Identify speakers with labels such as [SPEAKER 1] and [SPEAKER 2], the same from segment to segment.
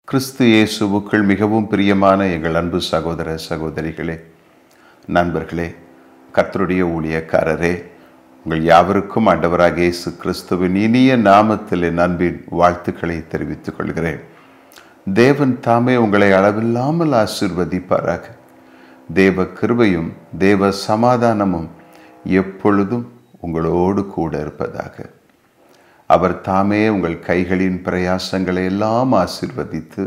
[SPEAKER 1] கிறிஸ்து இயேசுவுக்குள் மிகவும் பிரியமான எங்கள் அன்பு சகோதர சகோதரிகளே நண்பர்களே கர்த்தருடைய ஊழியக்காரரே உங்கள் யாவருக்கும் ஆண்டவராக இயேசு கிறிஸ்துவின் இனிய நாமத்தில் என் அன்பின் வாழ்த்துக்களை தெரிவித்துக் கொள்கிறேன் தேவன் தாமே உங்களை அளவில்லாமல் ஆசிர்வதிப்பாராக தேவ கிருபையும் தேவ சமாதானமும் எப்பொழுதும் உங்களோடு கூட இருப்பதாக அவர் தாமே உங்கள் கைகளின் பிரயாசங்களை எல்லாம் ஆசிர்வதித்து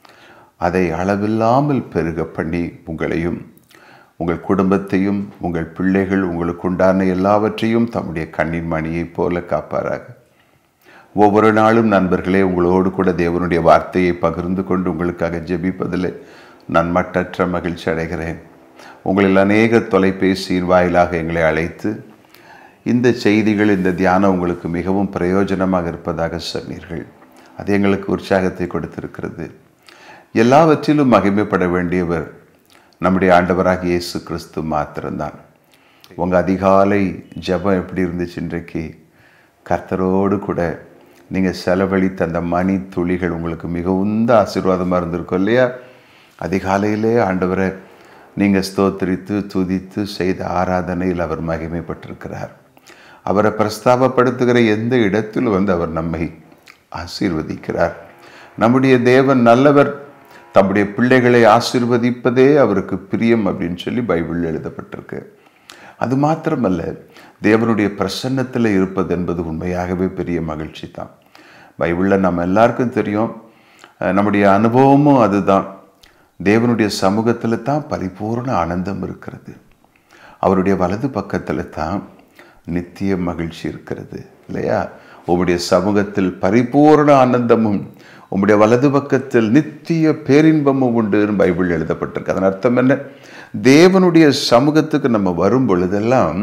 [SPEAKER 1] அதை அளவில்லாமல் பெருக பண்ணி உங்களையும் உங்கள் குடும்பத்தையும் உங்கள் பிள்ளைகள் உங்களுக்கு உண்டான எல்லாவற்றையும் தம்முடைய கண்ணின் மணியைப் போல காப்பாராக ஒவ்வொரு நாளும் நண்பர்களே உங்களோடு கூட தேவனுடைய வார்த்தையை பகிர்ந்து கொண்டு உங்களுக்காக ஜெபிப்பதில் நான் மட்டற்ற மகிழ்ச்சி அடைகிறேன் உங்களில் அநேக தொலைபேசியின் வாயிலாக எங்களை அழைத்து இந்த செய்திகள் இந்த தியானம் உங்களுக்கு மிகவும் பிரயோஜனமாக இருப்பதாக சொன்னீர்கள் அது எங்களுக்கு உற்சாகத்தை கொடுத்திருக்கிறது எல்லாவற்றிலும் மகிமைப்பட வேண்டியவர் நம்முடைய ஆண்டவராக இயேசு கிறிஸ்து மாத்திரம்தான் உங்கள் அதிகாலை ஜெபம் எப்படி இருந்துச்சு இன்றைக்கு கர்த்தரோடு கூட நீங்கள் செலவழித்த அந்த மணி துளிகள் உங்களுக்கு மிகவும் ஆசீர்வாதமாக இருந்திருக்கும் இல்லையா அதிகாலையிலே ஆண்டவரை நீங்கள் ஸ்தோத்திரித்து துதித்து செய்த ஆராதனையில் அவர் மகிமைப்பட்டிருக்கிறார் அவரை பிரஸ்தாபப்படுத்துகிற எந்த இடத்தில் வந்து அவர் நம்மை ஆசீர்வதிக்கிறார் நம்முடைய தேவன் நல்லவர் தம்முடைய பிள்ளைகளை ஆசீர்வதிப்பதே அவருக்கு பிரியம் அப்படின்னு சொல்லி பைபிள் எழுதப்பட்டிருக்கு அது மாத்திரமல்ல தேவனுடைய பிரசன்னத்தில் இருப்பது என்பது உண்மையாகவே பெரிய மகிழ்ச்சி தான் பைபிளில் நம்ம எல்லாருக்கும் தெரியும் நம்முடைய அனுபவமும் அதுதான் தேவனுடைய சமூகத்தில் தான் பரிபூர்ண ஆனந்தம் இருக்கிறது அவருடைய வலது பக்கத்தில் தான் நித்திய மகிழ்ச்சி இருக்கிறது இல்லையா உம்முடைய சமூகத்தில் பரிபூர்ண ஆனந்தமும் உம்முடைய வலது பக்கத்தில் நித்திய பேரின்பமும் உண்டு பைபிள் எழுதப்பட்டிருக்கு அதன் அர்த்தம் என்ன தேவனுடைய சமூகத்துக்கு நம்ம வரும் பொழுதெல்லாம்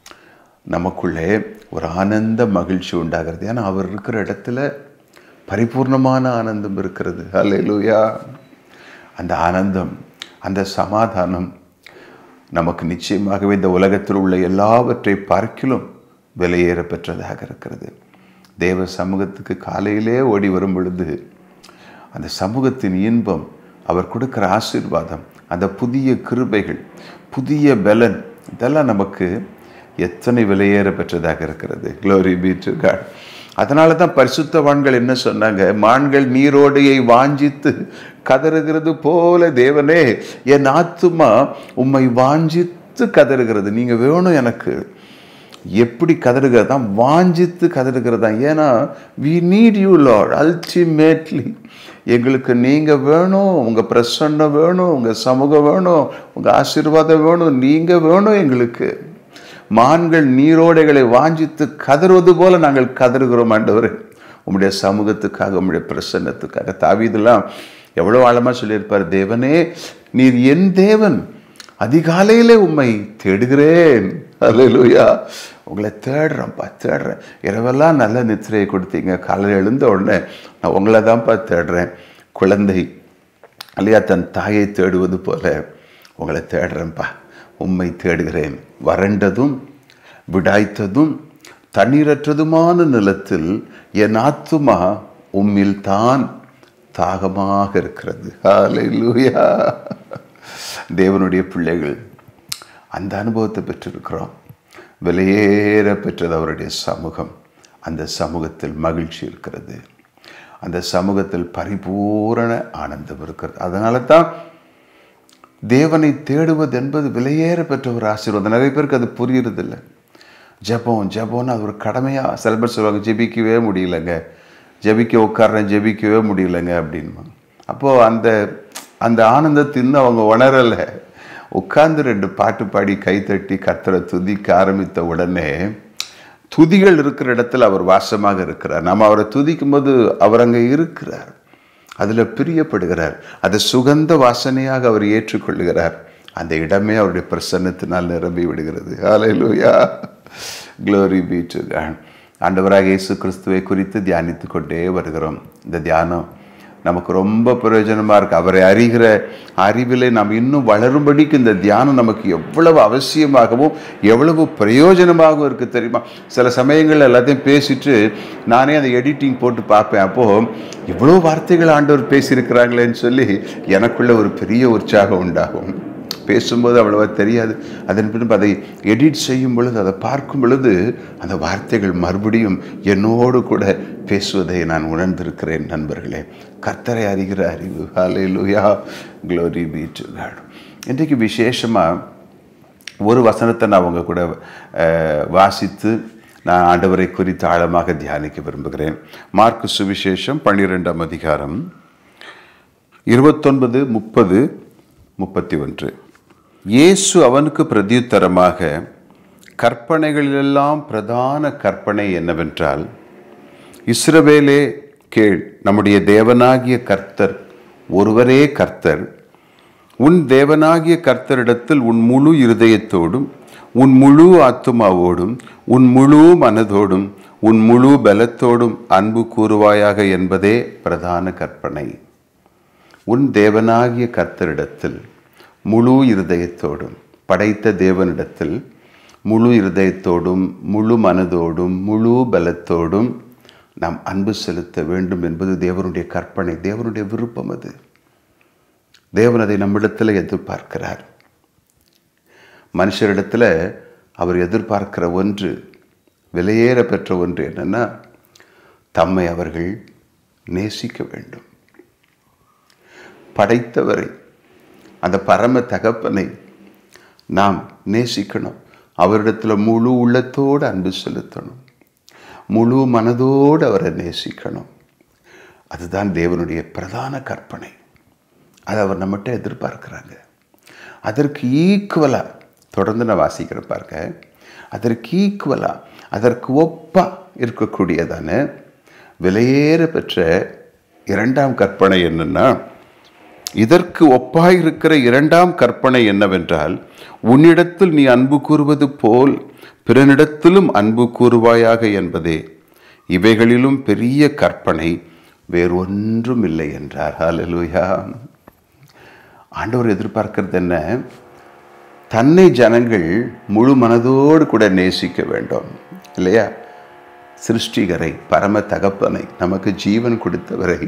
[SPEAKER 1] நமக்குள்ளே ஒரு ஆனந்த மகிழ்ச்சி உண்டாகிறது ஏன்னா அவர் இருக்கிற இடத்துல பரிபூர்ணமான ஆனந்தம் இருக்கிறது அல்லையிலூயா அந்த ஆனந்தம் அந்த சமாதானம் நமக்கு நிச்சயமாகவே இந்த உலகத்தில் உள்ள எல்லாவற்றை பார்க்கிலும் விலையேற பெற்றதாக இருக்கிறது தேவ சமூகத்துக்கு காலையிலே ஓடி வரும் பொழுது அந்த சமூகத்தின் இன்பம் அவர் கொடுக்குற ஆசீர்வாதம் அந்த புதிய கிருபைகள் புதிய பலன் இதெல்லாம் நமக்கு எத்தனை விலையேற பெற்றதாக இருக்கிறது க்ளோரி பி டு காட் அதனால தான் பரிசுத்தவான்கள் என்ன சொன்னாங்க மான்கள் நீரோடையை வாஞ்சித்து கதறுகிறது போல தேவனே என் ஆத்துமா உம்மை வாஞ்சித்து கதறுகிறது நீங்க வேணும் எனக்கு எப்படி கதறுகிறது தான் வாஞ்சித்து கதறுகிறது தான் ஏன்னா we need you lord ultimately எங்களுக்கு நீங்கள் வேணும் உங்கள் பிரசன்னம் வேணும் உங்கள் சமூகம் வேணும் உங்கள் ஆசீர்வாதம் வேணும் நீங்கள் வேணும் எங்களுக்கு மான்கள் நீரோடைகளை வாஞ்சித்து கதறுவது போல நாங்கள் கதறுகிறோம் ஆண்டவர் உம்முடைய சமூகத்துக்காக உம்முடைய பிரசன்னத்துக்காக தாவிதெல்லாம் எவ்வளோ ஆழமாக சொல்லியிருப்பார் தேவனே நீர் என் தேவன் அதிகாலையிலே உம்மை தேடுகிறேன் அல்லையா உங்களை தேடுறேன்ப்பா தேடுறேன் இரவெல்லாம் நல்ல நித்திரையை கொடுத்தீங்க காலையில் எழுந்த உடனே நான் உங்களை தான்ப்பா தேடுறேன் குழந்தை இல்லையா தன் தாயை தேடுவது போல உங்களை தேடுறேன்ப்பா உம்மை தேடுகிறேன் வறண்டதும் விடாய்த்ததும் தண்ணீரற்றதுமான நிலத்தில் என் ஆத்துமா உம்மில் தான் தாகமாக இருக்கிறது ஹalleluya தேவனுடைய பிள்ளைகள் அந்த அனுபவத்தை பெற்றிருக்கிறோம் விலையேற பெற்றது அவருடைய சமூகம் அந்த சமூகத்தில் மகிழ்ச்சி இருக்கிறது அந்த சமூகத்தில் பரிபூரண ஆனந்தம் இருக்கிறது அதனால தான் தேவனை தேடுவது என்பது விலையேற பெற்ற ஒரு ஆசீர்வாதம் நிறைய பேருக்கு அது புரியுறதில்ல ஜபம் ஜபம்னு அது ஒரு கடமையாக சில பேர் சொல்லுவாங்க ஜெபிக்கவே முடியலங்க ஜெபிக்க உட்காடுறேன் ஜெபிக்கவே முடியலங்க அப்படின்னு அப்போது அந்த அந்த ஆனந்தத்தை இன்னும் அவங்க உணரலை உட்கார்ந்து ரெண்டு பாட்டு பாடி கைத்தட்டி கத்தரை துதிக்க ஆரம்பித்த உடனே துதிகள் இருக்கிற இடத்துல அவர் வாசமாக இருக்கிறார் நம்ம அவரை துதிக்கும் போது அவர் அங்கே இருக்கிறார் அதில் பிரியப்படுகிறார் அதை சுகந்த வாசனையாக அவர் ஏற்றுக்கொள்கிறார் அந்த இடமே அவருடைய பிரசன்னத்தினால் நிரம்பி விடுகிறது ஹalleluya க்ளோரி பீ டு ஆண்டவராக இயேசு கிறிஸ்துவை குறித்து தியானித்து கொண்டே வருகிறோம் இந்த தியானம் நமக்கு ரொம்ப பிரயோஜனமாக இருக்குது அவரை அறிகிற அறிவிலே நாம் இன்னும் வளரும்படிக்கு இந்த தியானம் நமக்கு எவ்வளவு அவசியமாகவும் எவ்வளவு பிரயோஜனமாகவும் இருக்குது தெரியுமா சில சமயங்கள் எல்லாத்தையும் பேசிட்டு நானே அந்த எடிட்டிங் போட்டு பார்ப்பேன் அப்போது இவ்வளோ வார்த்தைகள் ஆண்டவர் பேசியிருக்கிறாங்களேன்னு சொல்லி எனக்குள்ள ஒரு பெரிய உற்சாகம் உண்டாகும் பேசும்போது அவ்வளவா தெரியாது அதன் பின்பு அதை எடிட் செய்யும் பொழுது அதை பார்க்கும் பொழுது அந்த வார்த்தைகள் மறுபடியும் என்னோடு கூட பேசுவதை நான் உணர்ந்திருக்கிறேன் நண்பர்களே கர்த்தரை அறிகிற அறிவு ஹalleluya glory be to God இன்றைக்கு விசேஷமாக ஒரு வசனத்தை நான் உங்க கூட அஹ், வாசித்து நான் ஆண்டவரை குறித்து ஆழமாக தியானிக்க விரும்புகிறேன் மார்க்கு சுவிசேஷம் பன்னிரெண்டாம் அதிகாரம் இருபத்தொன்பது முப்பது முப்பத்தி ஒன்று இயேசு அவனுக்கு பிரதியுத்தரமாக கற்பனைகளிலெல்லாம் பிரதான கற்பனை என்னவென்றால் இஸ்ரவேலே கேள் நம்முடைய தேவனாகிய கர்த்தர் ஒருவரே கர்த்தர் உன் தேவனாகிய கர்த்தரிடத்தில் உன் முழு இருதயத்தோடும் உன் முழு ஆத்துமாவோடும் உன் முழு மனதோடும் உன் முழு பலத்தோடும் அன்பு கூறுவாயாக என்பதே பிரதான கற்பனை உன் தேவனாகிய கர்த்தரிடத்தில் முழு இருதயத்தோடும் படைத்த தேவனிடத்தில் முழு இருதயத்தோடும் முழு மனதோடும் முழு பலத்தோடும் நாம் அன்பு செலுத்த வேண்டும் என்பது தேவனுடைய கற்பனை தேவனுடைய விருப்பம் அது தேவன் அதை நம்மிடத்தில் எதிர்பார்க்கிறார் மனுஷரிடத்தில் அவர் எதிர்பார்க்கிற ஒன்று விலையேற பெற்ற ஒன்று என்னன்னா தம்மை அவர்கள் நேசிக்க வேண்டும் படைத்தவரை அந்த பரம தகப்பனை நாம் நேசிக்கணும் அவரிடத்தில் முழு உள்ளத்தோடு அன்பு செலுத்தணும் முழு மனதோடு அவரை நேசிக்கணும் அதுதான் தேவனுடைய பிரதான கற்பனை அதை அவர் நம்மகிட்ட எதிர்பார்க்குறாங்க அதற்கு ஈக்குவலாக தொடர்ந்து நான் வாசிக்கிறேன் பாருங்க அதற்கு ஈக்குவலாக அதற்கு ஒப்பாக இருக்கக்கூடியதான விலையேற பெற்ற இரண்டாம் கற்பனை என்னன்னா இதற்கு ஒப்பாய் இருக்கிற இரண்டாம் கற்பனை என்னவென்றால் உன்னிடத்தில் நீ அன்பு கூறுவது போல் பிறனிடத்திலும் அன்பு கூறுவாயாக என்பதே இவைகளிலும் பெரிய கற்பனை வேறொன்றும் இல்லை என்றார் ஹalleluya ஆண்டவர் எதிர்பார்க்கிறது என்ன தன்னை ஜனங்கள் முழு மனதோடு கூட நேசிக்க வேண்டும் இல்லையா சிருஷ்டிகரை பரம தகப்பனை நமக்கு ஜீவன் கொடுத்தவரை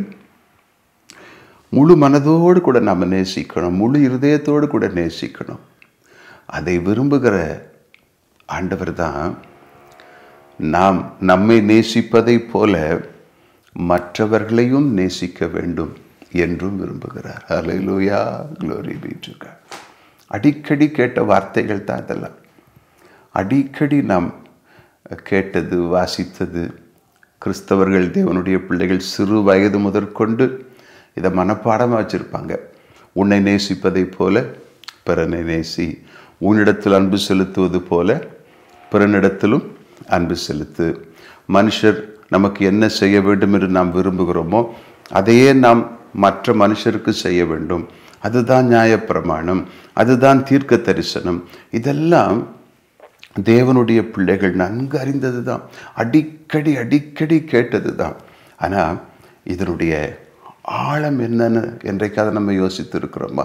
[SPEAKER 1] முழு மனதோடு கூட நாம் நேசிக்கணும் முழு இருதயத்தோடு கூட நேசிக்கணும் அதை விரும்புகிற ஆண்டவர் தான் நாம் நம்மை நேசிப்பதைப் போல மற்றவர்களையும் நேசிக்க வேண்டும் என்றும் விரும்புகிறார் ஹalleluya glory be to God அடிக்கடி கேட்ட வார்த்தைகள் தான் இதெல்லாம் அடிக்கடி நாம் கேட்டது வாசித்தது கிறிஸ்தவர்கள் தேவனுடைய பிள்ளைகள் சிறு வயது முதற்கொண்டு இதை மனப்பாடமாக வச்சுருப்பாங்க உன்னை நேசிப்பதைப் போல பிறனை நேசி உன்னிடத்தில் அன்பு செலுத்துவது போல பிறனிடத்திலும் அன்பு செலுத்து மனுஷர் நமக்கு என்ன செய்ய வேண்டும் என்று நாம் விரும்புகிறோமோ அதையே நாம் மற்ற மனுஷருக்கு செய்ய வேண்டும் அதுதான் நியாயப்பிரமாணம் அதுதான் தீர்க்க தரிசனம் இதெல்லாம் தேவனுடைய பிள்ளைகள் நன்கு அறிந்தது தான் அடிக்கடி அடிக்கடி கேட்டது தான் ஆனால் இதனுடைய ஆழம் என்னன்னு என்றைக்காவது நம்ம யோசித்து இருக்கிறோமா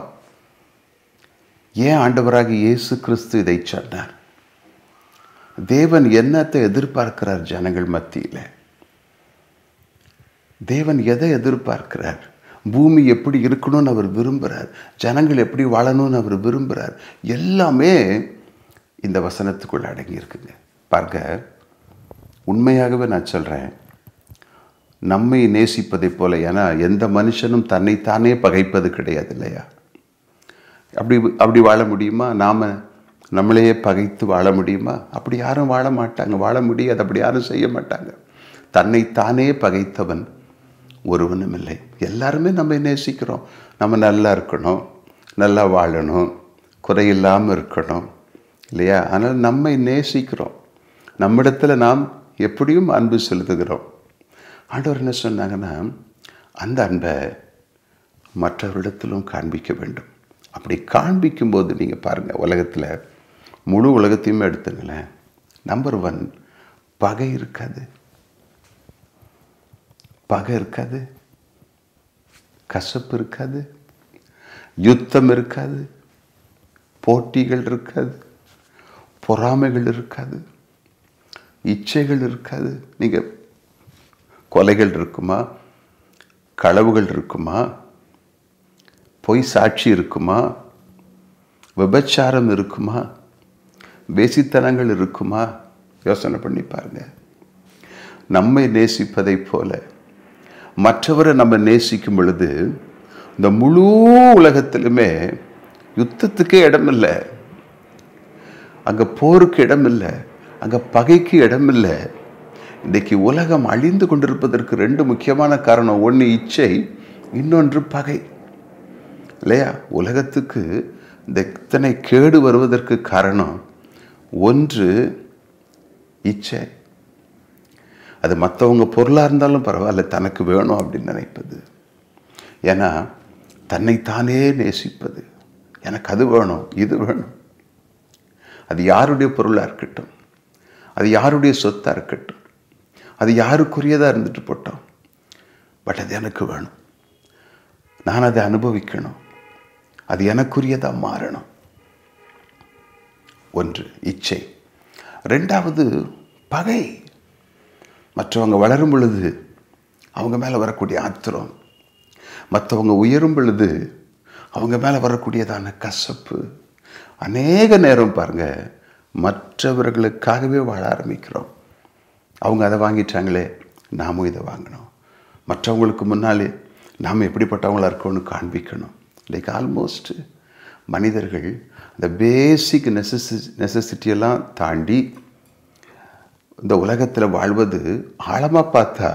[SPEAKER 1] ஏன் ஆண்டவராக இயேசு கிறிஸ்து இதை சொன்னார் தேவன் என்னத்தை எதிர்பார்க்கிறார் ஜனங்கள் மத்தியில் தேவன் எதை எதிர்பார்க்கிறார் பூமி எப்படி இருக்கணும்னு அவர் விரும்புகிறார் ஜனங்கள் எப்படி வாழணும்னு அவர் விரும்புகிறார் எல்லாமே இந்த வசனத்துக்குள்ள அடங்கி இருக்குங்க பாருங்க உண்மையாகவே நான் சொல்கிறேன் நம்மை நேசிப்பதைப் போல ஏன்னா எந்த மனுஷனும் தன்னைத்தானே பகைப்பது கிடையாது இல்லையா அப்படி அப்படி வாழ முடியுமா நாம் நம்மளையே பகைத்து வாழ முடியுமா அப்படி யாரும் வாழ மாட்டாங்க வாழ முடியாது அப்படி யாரும் செய்ய மாட்டாங்க தன்னைத்தானே பகைத்தவன் ஒருவனும் இல்லை எல்லாருமே நம்ம நேசிக்கிறோம் நம்ம நல்லா இருக்கணும் நல்லா வாழணும் குறையில்லாமல் இருக்கணும் இல்லையா அதனால் நம்மை நேசிக்கிறோம் நம்மிடத்தில் நாம் எப்படியும் அன்பு செலுத்துகிறோம் ஆண்டவர் என்ன சொன்னாங்கன்னா அந்த அன்பை மற்றவரிடத்திலும் காண்பிக்க வேண்டும் அப்படி காண்பிக்கும்போது நீங்கள் பாருங்கள் உலகத்தில் முழு உலகத்தையுமே எடுத்துங்களேன் நம்பர் ஒன் பகை இருக்காது பகை இருக்காது கசப்பு இருக்காது யுத்தம் இருக்காது போட்டிகள் இருக்காது பொறாமைகள் இருக்காது இச்சைகள் இருக்காது நீங்கள் கொலைகள் இருக்குமா களவுகள் இருக்குமா பொய் சாட்சி இருக்குமா விபச்சாரம் இருக்குமா வேசித்தனங்கள் இருக்குமா யோசனை பண்ணி பாருங்க நம்மை நேசிப்பதைப் போல மற்றவரை நம்ம நேசிக்கும் பொழுது இந்த முழு உலகத்திலுமே யுத்தத்துக்கே இடம் இல்லை அங்கே போருக்கு இடம் இல்லை அங்கே பகைக்கு இடம் இல்லை இன்றைக்கு உலகம் அழிந்து கொண்டிருப்பதற்கு ரெண்டு முக்கியமான காரணம் ஒன்று இச்சை இன்னொன்று பகை இல்லையா உலகத்துக்கு இந்த இத்தனை கேடு வருவதற்கு காரணம் ஒன்று இச்சை அது மற்றவங்க பொருளாக இருந்தாலும் பரவாயில்ல தனக்கு வேணும் அப்படின்னு நினைப்பது ஏன்னா தன்னைத்தானே நேசிப்பது எனக்கு அது வேணும் இது வேணும் அது யாருடைய பொருளாக இருக்கட்டும் அது யாருடைய சொத்தாக இருக்கட்டும் அது யாருக்குரியதாக இருந்துட்டு போட்டோம் பட் அது எனக்கு வேணும் நான் அதை அனுபவிக்கணும் அது எனக்குரியதாக மாறணும் ஒன்று இச்சை ரெண்டாவது பகை மற்றவங்க வளரும் பொழுது அவங்க மேலே வரக்கூடிய ஆத்திரம் மற்றவங்க உயரும் பொழுது அவங்க மேலே வரக்கூடியதான கசப்பு அநேக நேரம் பாருங்க மற்றவர்களுக்காகவே வாழ ஆரம்பிக்கிறோம் அவங்க அதை வாங்கிட்டாங்களே நாமும் இதை வாங்கணும் மற்றவங்களுக்கு முன்னாலே நாம் எப்படிப்பட்டவங்களா இருக்கோம்னு காண்பிக்கணும் லைக் ஆல்மோஸ்ட் மனிதர்கள் இந்த பேசிக் நெசசி நெசசிட்டியெல்லாம் தாண்டி இந்த உலகத்தில் வாழ்வது ஆழமாக பார்த்தா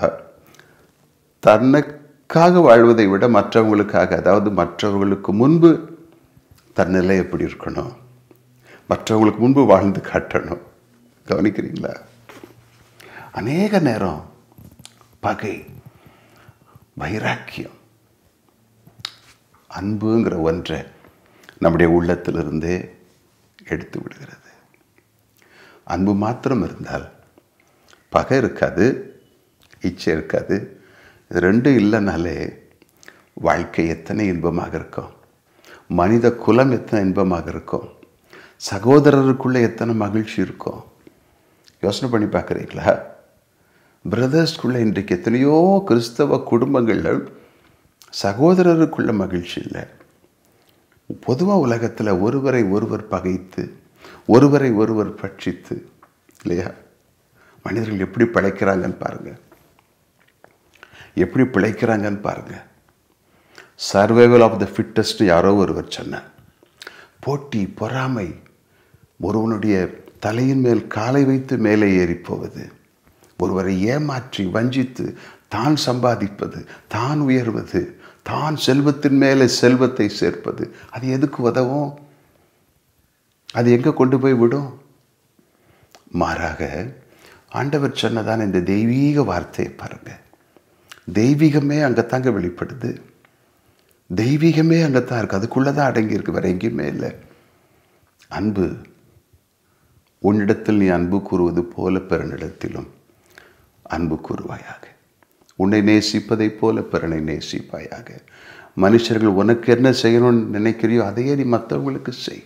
[SPEAKER 1] தன்னைக்காக வாழ்வதை விட மற்றவங்களுக்காக அதாவது மற்றவர்களுக்கு முன்பு தன் நிலை எப்படி இருக்கணும் மற்றவங்களுக்கு முன்பு வாழ்ந்து காட்டணும் கவனிக்கிறீங்களா அநேக நேரம் பகை வைராக்கியம் அன்புங்கிற ஒன்றை நம்முடைய உள்ளத்திலிருந்தே எடுத்து விடுகிறது அன்பு மாத்திரம் இருந்தால் பகை இருக்காது இச்சை இருக்காது இது ரெண்டும் இல்லைனாலே வாழ்க்கை எத்தனை இன்பமாக இருக்கும் மனித குலம் எத்தனை இன்பமாக இருக்கும் சகோதரருக்குள்ளே எத்தனை மகிழ்ச்சி இருக்கும் யோசனை பண்ணி பார்க்குறீங்களா பிரதர்ஸ்குள்ளே இன்றைக்கு எத்தனையோ கிறிஸ்தவ குடும்பங்களில் சகோதரருக்குள்ள மகிழ்ச்சி இல்லை பொதுவாக உலகத்தில் ஒருவரை ஒருவர் பகைத்து ஒருவரை ஒருவர் பட்சித்து இல்லையா மனிதர்கள் எப்படி பிழைக்கிறாங்கன்னு பாருங்க எப்படி பிழைக்கிறாங்கன்னு பாருங்க சர்வைவல் ஆஃப் த ஃபிட்டஸ்ட் யாரோ ஒருவர் சொன்னார் போட்டி பொறாமை ஒருவனுடைய தலையின் மேல் காலை வைத்து மேலே ஏறி போவது ஒருவரை ஏமாற்றி வஞ்சித்து தான் சம்பாதிப்பது தான் உயர்வது தான் செல்வத்தின் மேலே செல்வத்தை சேர்ப்பது அது எதுக்கு உதவும் அது எங்கே கொண்டு போய் விடும் மாறாக ஆண்டவர் சொன்னதான இந்த தெய்வீக வார்த்தையை பாருங்க தெய்வீகமே அங்கே தாங்க வெளிப்படுது தெய்வீகமே அங்கே தான் இருக்குது அதுக்குள்ளே தான் அடங்கியிருக்கு வேற எங்கேயுமே இல்லை அன்பு உன்னிடத்தில் நீ அன்பு கூறுவது போல பிறனிடத்திலும் அன்பு கூறுவாயாக உன்னை நேசிப்பதைப் போல பிறனை நேசிப்பாயாக மனுஷர்கள் உனக்கு என்ன செய்யணும்னு நினைக்கிறியோ அதையே நீ மற்றவங்களுக்கு செய்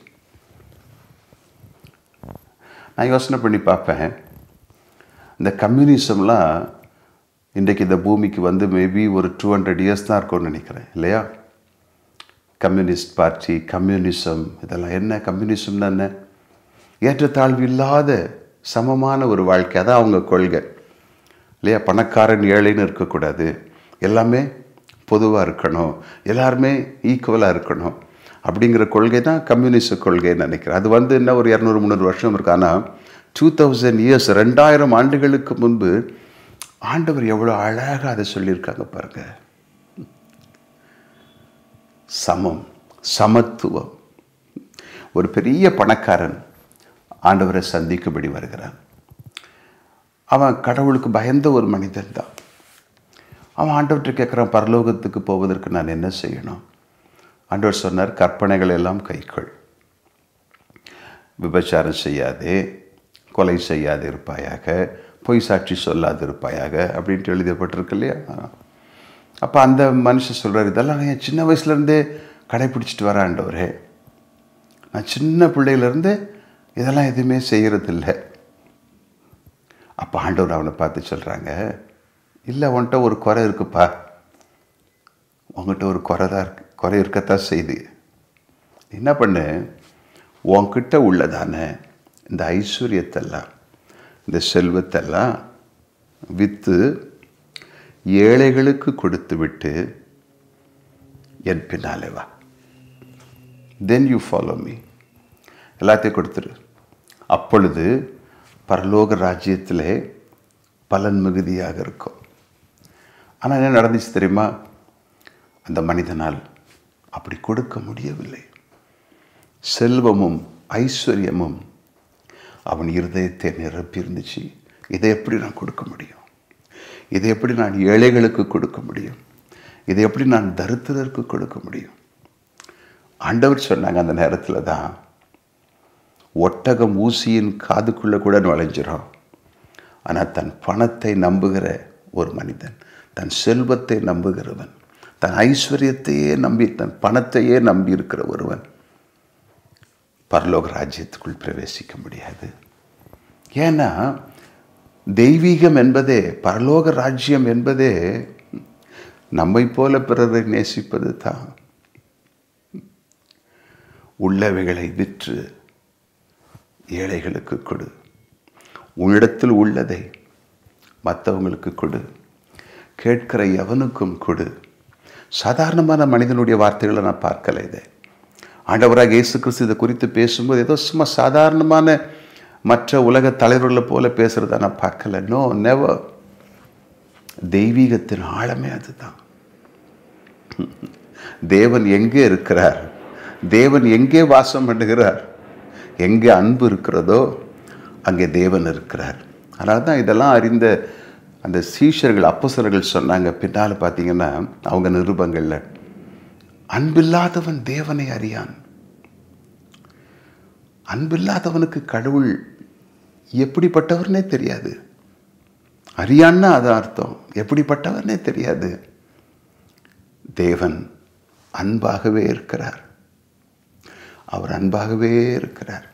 [SPEAKER 1] நான் யோசனை பண்ணி பார்ப்பேன் இந்த கம்யூனிசம்லாம் இன்றைக்கு இந்த பூமிக்கு வந்து மேபி ஒரு டூ ஹண்ட்ரட் இயர்ஸ் தான் இருக்கும்னு நினைக்கிறேன் இல்லையா கம்யூனிஸ்ட் பார்ட்டி கம்யூனிசம் இதெல்லாம் என்ன கம்யூனிசம்னா என்ன ஏற்றத்தாழ்வு இல்லாத சமமான ஒரு வாழ்க்கை அதான் அவங்க கொள்கை இல்லையா பணக்காரன் ஏழைன்னு இருக்கக்கூடாது எல்லாமே பொதுவாக இருக்கணும் எல்லாருமே ஈக்குவலாக இருக்கணும் அப்படிங்கிற கொள்கை தான் கம்யூனிஸ்ட் கொள்கைன்னு நினைக்கிறேன் அது வந்து என்ன ஒரு இரநூறு முந்நூறு வருஷம் இருக்கு ஆனால் டூ தௌசண்ட் இயர்ஸ் ரெண்டாயிரம் ஆண்டுகளுக்கு முன்பு ஆண்டவர் எவ்வளோ அழகாக அதை சொல்லியிருக்காங்க பாருங்க சமம் சமத்துவம் ஒரு பெரிய பணக்காரன் ஆண்டவரை சந்திக்கும்படி வருகிறான் அவன் கடவுளுக்கு பயந்த ஒரு மனிதன் தான் அவன் ஆண்டவர்கிட்ட கேட்குறான் பரலோகத்துக்கு போவதற்கு நான் என்ன செய்யணும் ஆண்டவர் சொன்னார் கற்பனைகள் எல்லாம் கைக்கொள் விபச்சாரம் செய்யாதே கொலை செய்யாது இருப்பாயாக பொய் சாட்சி சொல்லாது இருப்பாயாக அப்படின்ட்டு எழுதப்பட்டிருக்கு இல்லையா அப்போ அந்த மனுஷன் சொல்கிறார் இதெல்லாம் நான் என் சின்ன வயசுலேருந்தே கடைப்பிடிச்சிட்டு வரேன் ஆண்டவரே நான் சின்ன பிள்ளையிலேருந்து இதெல்லாம் எதுவுமே செய்கிறதில்ல அப்போ ஆண்டவர் அவனை பார்த்து சொல்கிறாங்க இல்லை உன்கிட்ட ஒரு குறை இருக்குப்பா உங்ககிட்ட ஒரு குறை தான் இருக்கு குறை இருக்கத்தான் செய்து என்ன பண்ணு உன்கிட்ட உள்ளதான இந்த ஐஸ்வர்யத்தெல்லாம் இந்த செல்வத்தெல்லாம் விற்று ஏழைகளுக்கு கொடுத்து விட்டு என் பின்னாலே வா தென் யூ ஃபாலோ மீ எல்லாத்தையும் கொடுத்துரு அப்பொழுது பரலோக ராஜ்யத்திலே பலன் மிகுதியாக இருக்கும் ஆனால் என்ன நடந்துச்சு தெரியுமா அந்த மனிதனால் அப்படி கொடுக்க முடியவில்லை செல்வமும் ஐஸ்வர்யமும் அவன் இருதயத்தை நிரப்பி இருந்துச்சு இதை எப்படி நான் கொடுக்க முடியும் இதை எப்படி நான் ஏழைகளுக்கு கொடுக்க முடியும் இதை எப்படி நான் தரித்திரருக்கு கொடுக்க முடியும் ஆண்டவர் சொன்னாங்க அந்த நேரத்தில் தான் ஒட்டகம் ஊசியின் காதுக்குள்ளே கூட நுழைஞ்சிரும் ஆனால் தன் பணத்தை நம்புகிற ஒரு மனிதன் தன் செல்வத்தை நம்புகிறவன் தன் ஐஸ்வர்யத்தையே நம்பி தன் பணத்தையே நம்பி இருக்கிற ஒருவன் பரலோக ராஜ்யத்துக்குள் பிரவேசிக்க முடியாது ஏன்னா தெய்வீகம் என்பதே பரலோக ராஜ்யம் என்பதே நம்மை போல பிறரை நேசிப்பது தான் உள்ளவைகளை விற்று ஏழைகளுக்கு கொடு உன்னிடத்தில் உள்ளதை மற்றவங்களுக்கு கொடு கேட்கிற எவனுக்கும் கொடு சாதாரணமான மனிதனுடைய வார்த்தைகளை நான் பார்க்கல இதை ஆண்டவராக இயேசு கிறிஸ்து இதை குறித்து பேசும்போது ஏதோ சும்மா சாதாரணமான மற்ற உலக தலைவர்களை போல பேசுகிறத நான் பார்க்கல நோ நெவர் தெய்வீகத்தின் ஆழமே அதுதான் தேவன் எங்கே இருக்கிறார் தேவன் எங்கே வாசம் பண்ணுகிறார் எங்கே அன்பு இருக்கிறதோ அங்கே தேவன் இருக்கிறார் அதனால தான் இதெல்லாம் அறிந்த அந்த சீஷர்கள் அப்போசர்கள் சொன்னாங்க பின்னால் பார்த்தீங்கன்னா அவங்க நிருபங்களில் அன்பில்லாதவன் தேவனை அறியான் அன்பில்லாதவனுக்கு கடவுள் எப்படிப்பட்டவர்னே தெரியாது அறியான்னா அது அர்த்தம் எப்படிப்பட்டவர்னே தெரியாது தேவன் அன்பாகவே இருக்கிறார் அவர் அன்பாகவே இருக்கிறார்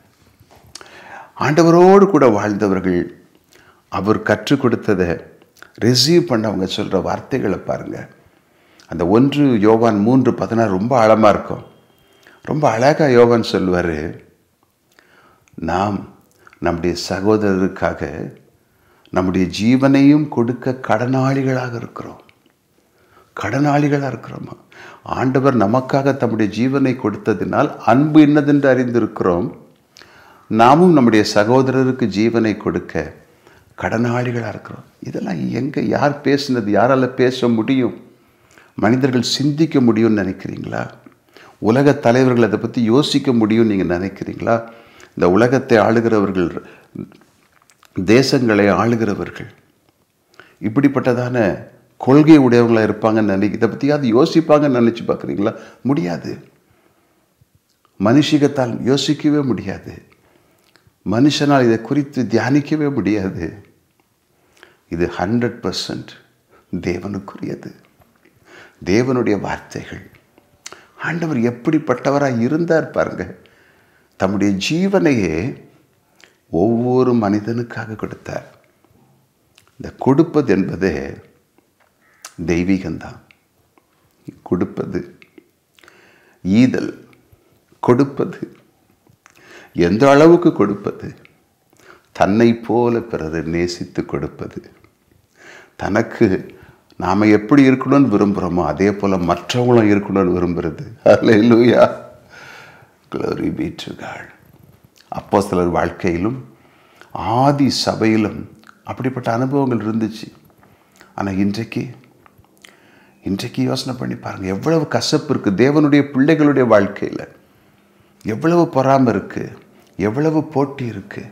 [SPEAKER 1] ஆண்டவரோடு கூட வாழ்ந்தவர்கள் அவர் கற்றுக் கொடுத்ததை ரிசீவ் பண்ணவங்க சொல்கிற வார்த்தைகளை பாருங்கள் அந்த ஒன்று யோவான் மூன்று பதினாறு ரொம்ப ஆழமாக இருக்கும் ரொம்ப அழகாக யோவான் சொல்லுவார் நாம் நம்முடைய சகோதரருக்காக நம்முடைய ஜீவனையும் கொடுக்க கடனாளிகளாக இருக்கிறோம் கடனாளிகளாக இருக்கிறோமா ஆண்டவர் நமக்காக தம்முடைய ஜீவனை கொடுத்ததினால் அன்பு என்னதென்று அறிந்திருக்கிறோம் நாமும் நம்முடைய சகோதரருக்கு ஜீவனை கொடுக்க கடனாளிகளாக இருக்கிறோம் இதெல்லாம் எங்கே யார் பேசுனது யாரால் பேச முடியும் மனிதர்கள் சிந்திக்க முடியும்னு நினைக்கிறீங்களா உலக தலைவர்கள் அதை பற்றி யோசிக்க முடியும்னு நீங்கள் நினைக்கிறீங்களா இந்த உலகத்தை ஆளுகிறவர்கள் தேசங்களை ஆளுகிறவர்கள் இப்படிப்பட்டதான கொள்கை உடையவங்களாக இருப்பாங்கன்னு நினைக்க இதை பற்றியாவது யோசிப்பாங்கன்னு நினச்சி பார்க்குறீங்களா முடியாது மனுஷிகத்தால் யோசிக்கவே முடியாது மனுஷனால் இதை குறித்து தியானிக்கவே முடியாது இது ஹண்ட்ரட் பர்சன்ட் தேவனுக்குரியது தேவனுடைய வார்த்தைகள் ஆண்டவர் எப்படிப்பட்டவராக இருந்தார் பாருங்க தம்முடைய ஜீவனையே ஒவ்வொரு மனிதனுக்காக கொடுத்தார் இந்த கொடுப்பது என்பதே தெய்வீகம்தான் கொடுப்பது ஈதல் கொடுப்பது எந்த அளவுக்கு கொடுப்பது தன்னை போல பிறரை நேசித்து கொடுப்பது தனக்கு நாம் எப்படி இருக்கணும்னு விரும்புகிறோமோ அதே போல் மற்றவங்களும் இருக்கணும்னு விரும்புகிறது அதில் லூயா க்ளோரி பீற்றுகாள் அப்போ சிலர் வாழ்க்கையிலும் ஆதி சபையிலும் அப்படிப்பட்ட அனுபவங்கள் இருந்துச்சு ஆனால் இன்றைக்கு இன்றைக்கு யோசனை பண்ணி பாருங்கள் எவ்வளவு கசப்பு இருக்குது தேவனுடைய பிள்ளைகளுடைய வாழ்க்கையில் எவ்வளவு பொறாமை இருக்குது எவ்வளவு போட்டி இருக்குது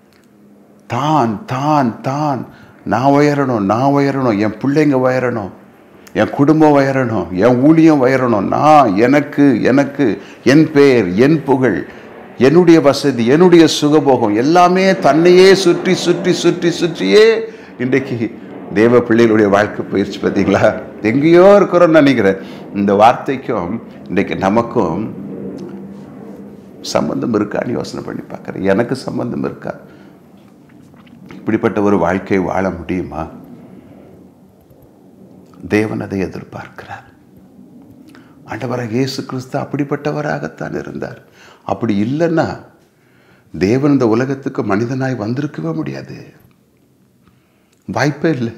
[SPEAKER 1] தான் தான் தான் நான் உயரணும் நான் உயரணும் என் பிள்ளைங்க உயரணும் என் குடும்பம் உயரணும் என் ஊழியம் உயரணும் நான் எனக்கு எனக்கு என் பெயர் என் புகழ் என்னுடைய வசதி என்னுடைய சுகபோகம் எல்லாமே தன்னையே சுற்றி சுற்றி சுற்றி சுற்றியே இன்றைக்கு தேவ பிள்ளைகளுடைய வாழ்க்கை பயிற்சி பார்த்தீங்களா எங்கேயோ இருக்கிறோம்னு நினைக்கிறேன் இந்த வார்த்தைக்கும் இன்றைக்கு நமக்கும் சம்பந்தம் இருக்கான்னு யோசனை பண்ணி பார்க்குறேன் எனக்கு சம்பந்தம் இருக்கா இப்படிப்பட்ட ஒரு வாழ்க்கை வாழ முடியுமா தேவன் அதை எதிர்பார்க்கிறார் ஆண்டவராக இயேசு கிறிஸ்து அப்படிப்பட்டவராகத்தான் இருந்தார் அப்படி இல்லைன்னா தேவன் இந்த உலகத்துக்கு மனிதனாய் வந்திருக்கவே முடியாது வாய்ப்பே இல்லை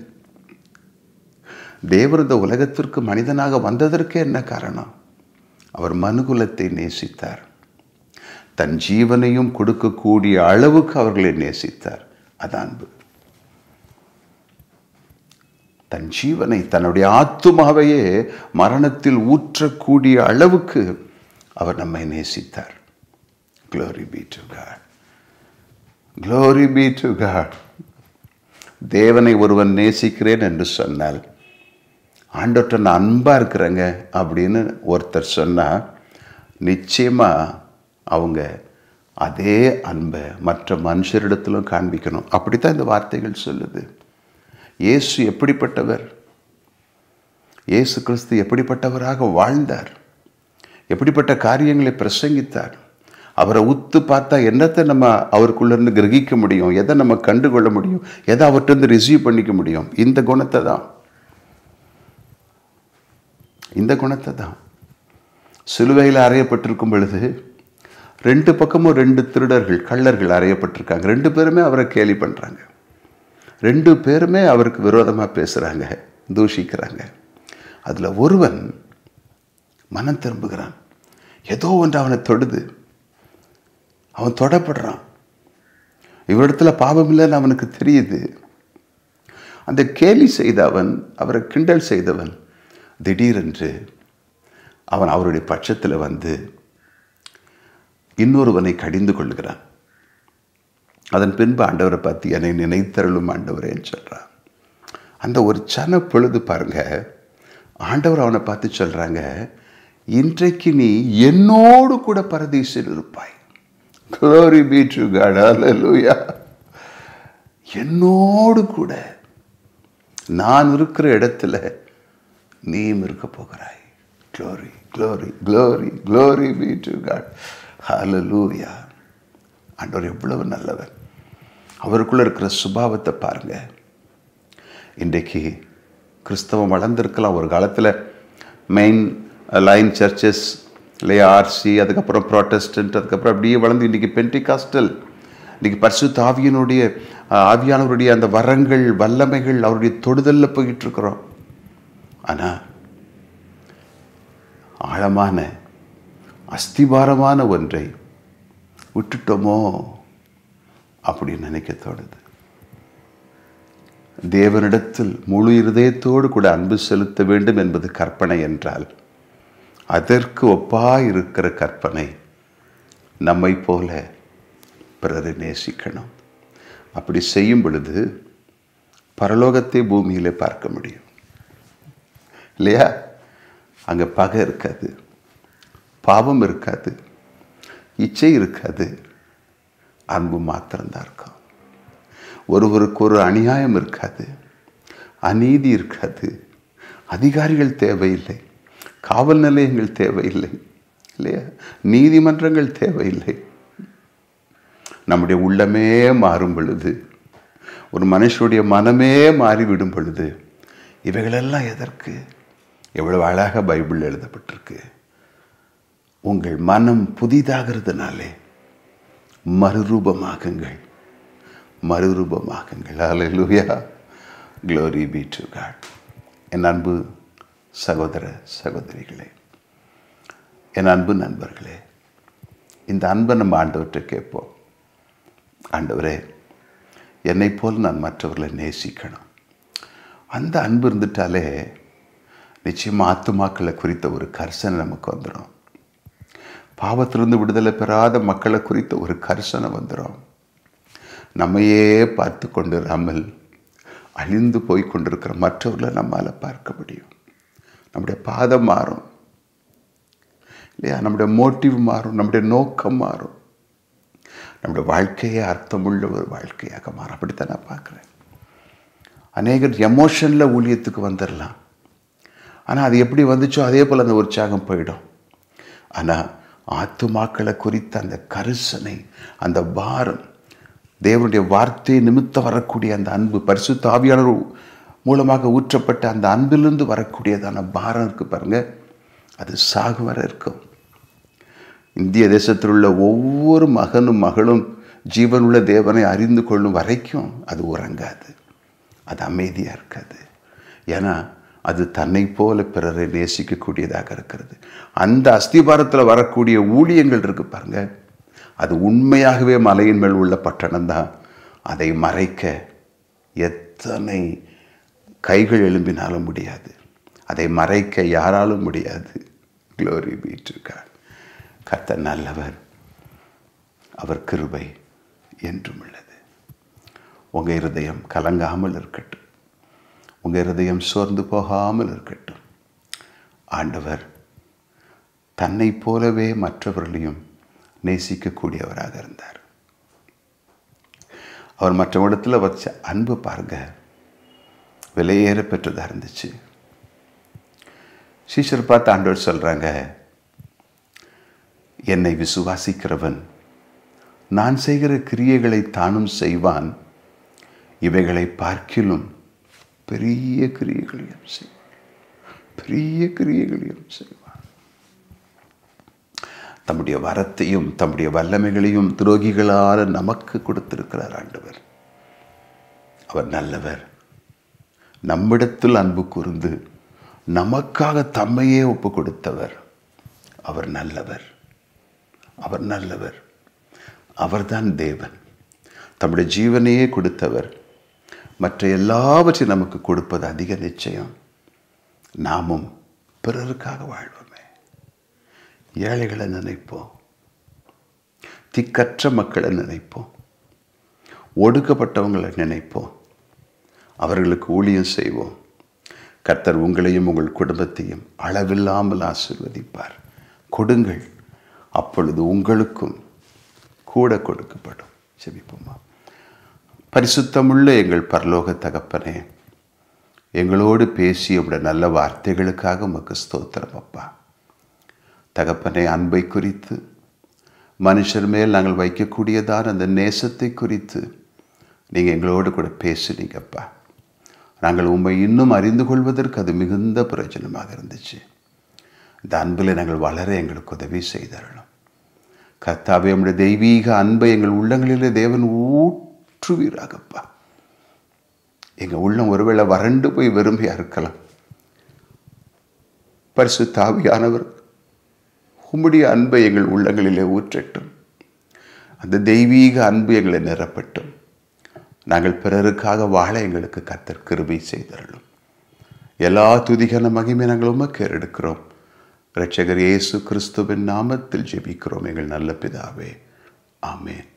[SPEAKER 1] தேவன் இந்த உலகத்திற்கு மனிதனாக வந்ததற்கே என்ன காரணம் அவர் மனுகுலத்தை நேசித்தார் தன் ஜீவனையும் கொடுக்கக்கூடிய அளவுக்கு அவர்களை நேசித்தார் அது அன்பு தன் ஜீவனை தன்னுடைய ஆத்துமாவையே மரணத்தில் ஊற்றக்கூடிய அளவுக்கு அவர் நம்மை நேசித்தார் glory be to God glory be to God தேவனை ஒருவன் நேசிக்கிறேன் என்று சொன்னால் ஆண்டவர்கிட்ட நான் அன்பாக இருக்கிறேங்க அப்படின்னு ஒருத்தர் சொன்னால் நிச்சயமாக அவங்க அதே அன்பை மற்ற மனுஷரிடத்திலும் காண்பிக்கணும் அப்படித்தான் இந்த வார்த்தைகள் சொல்லுது இயேசு எப்படிப்பட்டவர் இயேசு கிறிஸ்து எப்படிப்பட்டவராக வாழ்ந்தார் எப்படிப்பட்ட காரியங்களை பிரசங்கித்தார் அவரை உத்து பார்த்தா என்னத்தை நம்ம அவருக்குள்ளேருந்து கிரகிக்க முடியும் எதை நம்ம கண்டுகொள்ள முடியும் எதை அவர்கிட்ட ரிசீவ் பண்ணிக்க முடியும் இந்த குணத்தை தான் இந்த குணத்தை தான் சிலுவையில் அறையப்பட்டிருக்கும் பொழுது ரெண்டு பக்கமும் ரெண்டு திருடர்கள் கள்ளர்கள் அறையப்பட்டிருக்காங்க ரெண்டு பேருமே அவரை கேலி பண்ணுறாங்க ரெண்டு பேருமே அவருக்கு விரோதமாக பேசுகிறாங்க தூஷிக்கிறாங்க அதில் ஒருவன் மனம் திரும்புகிறான் ஏதோ ஒன்று அவனை தொடுது அவன் தொடப்படுறான் இவரிடத்துல பாவம் இல்லைன்னு அவனுக்கு தெரியுது அந்த கேலி செய்த அவன் அவரை கிண்டல் செய்தவன் திடீரென்று அவன் அவருடைய பட்சத்தில் வந்து இன்னொருவனை கடிந்து கொள்கிறான் அதன் பின்பு ஆண்டவரை பார்த்து என்னை நினைத்தருளும் ஆண்டவரேன்னு சொல்கிறான் அந்த ஒரு சன பொழுது பாருங்க ஆண்டவர் அவனை பார்த்து சொல்கிறாங்க இன்றைக்கு நீ என்னோடு கூட பரதீசில் இருப்பாய் க்ளோரி பீ டு காட் ஹalleluya என்னோடு கூட நான் இருக்கிற இடத்துல நீயும் இருக்க போகிறாய் glory glory glory glory be to God ஹalleluya ஆண்டவர் எவ்வளவு நல்லவர் அவருக்குள்ள இருக்கிற சுபாவத்தை பாருங்க இன்றைக்கு கிறிஸ்தவம் வளர்ந்துருக்கலாம் ஒரு காலத்தில் மெயின் லைன் சர்ச்சஸ் இல்லையா ஆர்சி அதுக்கப்புறம் ப்ராட்டஸ்டன்ட் அதுக்கப்புறம் அப்படியே வளர்ந்து இன்றைக்கி பென்டிகாஸ்டல் இன்றைக்கி பரிசுத்த ஆவியனுடைய ஆவியானவருடைய அந்த வரங்கள் வல்லமைகள் அவருடைய தொடுதலில் போயிட்டு இருக்கிறோம் ஆனால் ஆழமான அஸ்திபாரமான ஒன்றை விட்டுட்டோமோ அப்படின்னு நினைக்க தோணுது தேவனிடத்தில் முழு இருதயத்தோடு கூட அன்பு செலுத்த வேண்டும் என்பது கற்பனை என்றால் அதற்கு ஒப்பாய் இருக்கிற கற்பனை நம்மை போல பிறரை நேசிக்கணும் அப்படி செய்யும் பொழுது பரலோகத்தை பூமியிலே பார்க்க முடியும் இல்லையா அங்கே பகை இருக்காது பாவம் இருக்காது இச்சை இருக்காது அன்பு மாத்திரம்தான் இருக்கும் ஒருவருக்கு ஒரு அநியாயம் இருக்காது அநீதி இருக்காது அதிகாரிகள் தேவையில்லை காவல் நிலையங்கள் தேவையில்லை இல்லையா நீதிமன்றங்கள் தேவையில்லை நம்முடைய உள்ளமே மாறும் பொழுது ஒரு மனுஷனுடைய மனமே மாறிவிடும் பொழுது இவைகளெல்லாம் எதற்கு எவ்வளவு அழகாக பைபிள் எழுதப்பட்டிருக்கு உங்கள் மனம் புதிதாகிறதுனாலே மறுரூபமாகுங்கள் மறுரூபமாகுங்கள் ஹalleluya glory be to God என் அன்பு சகோதர சகோதரிகளே என் அன்பு நண்பர்களே இந்த அன்பை நம்ம ஆண்டவர்கிட்ட கேட்போம் ஆண்டவரே என்னை போல் நான் மற்றவர்களை நேசிக்கணும் அந்த அன்பு இருந்துட்டாலே நிச்சயமாக ஆத்துமாக்களை குறித்த ஒரு கர்சனை நமக்கு வந்துடும் பாவத்திலிருந்து விடுதலை பெறாத மக்களை குறித்த ஒரு கர்சனை வந்துடும் நம்மையே பார்த்து கொண்டிராமல் அழிந்து போய் கொண்டிருக்கிற மற்றவர்களை நம்மால் பார்க்க முடியும் நம்முடைய பாதம் மாறும் இல்லையா நம்முடைய மோட்டிவ் மாறும் நம்முடைய நோக்கம் மாறும் நம்முடைய வாழ்க்கையே அர்த்தமுள்ள ஒரு வாழ்க்கையாக மாறும் அப்படித்தான் நான் பார்க்குறேன் அநேகர் எமோஷனில் ஊழியத்துக்கு வந்துடலாம் ஆனால் அது எப்படி வந்துச்சோ அதே போல் அந்த உற்சாகம் போயிடும் ஆனால் ஆத்துமாக்களை குறித்த அந்த கரிசனை அந்த பாரம் தேவனுடைய வார்த்தை நிமித்தம் வரக்கூடிய அந்த அன்பு பரிசுத்த ஆவியாளர் மூலமாக ஊற்றப்பட்ட அந்த அன்பிலிருந்து வரக்கூடியதான பாரம் இருக்கு பாருங்க அது சாகு வர இருக்கும் இந்திய தேசத்தில் உள்ள ஒவ்வொரு மகனும் மகளும் ஜீவனுள்ள தேவனை அறிந்து கொள்ளும் வரைக்கும் அது உறங்காது அது அமைதியாக இருக்காது ஏன்னா அது தன்னை போல பிறரை நேசிக்கக்கூடியதாக இருக்கிறது அந்த அஸ்திபாரத்தில் வரக்கூடிய ஊழியங்கள் இருக்கு பாருங்க அது உண்மையாகவே மலையின் மேல் உள்ள பட்டணம் தான் அதை மறைக்க எத்தனை கைகள் எழும்பினாலும் முடியாது அதை மறைக்க யாராலும் முடியாது க்ளோரி பீட்டிருக்கார் கர்த்தர் நல்லவர் அவர் கிருபை என்றும் உள்ளது உங்கள் இருதயம் கலங்காமல் இருக்கட்டும் உங்கள் இருதயம் சோர்ந்து போகாமல் இருக்கட்டும் ஆண்டவர் தன்னை போலவே மற்றவர்களையும் நேசிக்கக்கூடியவராக இருந்தார் அவர் மற்றவரிடத்தில் வச்ச அன்பு பாருங்க விலையேற பெற்றதாக இருந்துச்சு சீஷர் பார்த்து ஆண்டவர் சொல்கிறாங்க என்னை விசுவாசிக்கிறவன் நான் செய்கிற கிரியைகளை தானும் செய்வான் இவைகளை பார்க்கிலும் பெரிய கிரியைகளையும் செய்வான் பெரிய கிரியைகளையும் செய்வான் தம்முடைய வரத்தையும் தம்முடைய வல்லமைகளையும் துரோகிகளால் நமக்கு கொடுத்திருக்கிறார் ஆண்டவர் அவர் நல்லவர் நம்மிடத்தில் அன்பு கூர்ந்து நமக்காக தம்மையே ஒப்பு கொடுத்தவர் அவர் நல்லவர் அவர் நல்லவர் அவர்தான் தேவன் தம்முடைய ஜீவனையே கொடுத்தவர் மற்ற எல்லாவற்றையும் நமக்கு கொடுப்பது அதிக நிச்சயம் நாமும் பிறருக்காக வாழ்வோமே ஏழைகளை நினைப்போம் திக்கற்ற மக்களை நினைப்போம் ஒடுக்கப்பட்டவங்களை நினைப்போம் அவர்களுக்கு ஊழியம் செய்வோம் கர்த்தர் உங்களையும் உங்கள் குடும்பத்தையும் அளவில்லாமல் ஆசிர்வதிப்பார் கொடுங்கள் அப்பொழுது உங்களுக்கும் கூட கொடுக்கப்படும் செபிப்போமா பரிசுத்தமுள்ள எங்கள் பரலோக தகப்பனே எங்களோடு பேசி உடைய நல்ல வார்த்தைகளுக்காக உமக்கு ஸ்தோத்திரம் அப்பா தகப்பனே அன்பை குறித்து மனுஷர் மேல் நாங்கள் வைக்கக்கூடியதான அந்த நேசத்தை குறித்து நீங்கள் எங்களோடு கூட பேசுனீங்கப்பா நாங்கள் உண்மை இன்னும் அறிந்து கொள்வதற்கு அது மிகுந்த பிரயோஜனமாக இருந்துச்சு இந்த அன்பில் நாங்கள் வளர எங்களுக்கு உதவி செய்தரணும் கர்த்தாவே நம்முடைய தெய்வீக அன்பை எங்கள் உள்ளங்களிலே தேவன் ஊற்றுவீராகப்பா எங்கள் உள்ளம் ஒருவேளை வறண்டு போய் வெறுமையாக இருக்கலாம் பரிசு தாவியானவர் உம்முடைய அன்பை எங்கள் உள்ளங்களிலே ஊற்றட்டும் அந்த தெய்வீக அன்பு எங்களை நிரப்பட்டும் நாங்கள் பிறருக்காக வாழ எங்களுக்கு கத்தர் கிருபை செய்தரலும் எல்லா துதிகன மகிமை நாங்கள் உமக்கு எடுக்கிறோம் இரட்சகர் இயேசு கிறிஸ்துவின் நாமத்தில் ஜெபிக்கிறோம் எங்கள் நல்ல பிதாவே ஆமேன்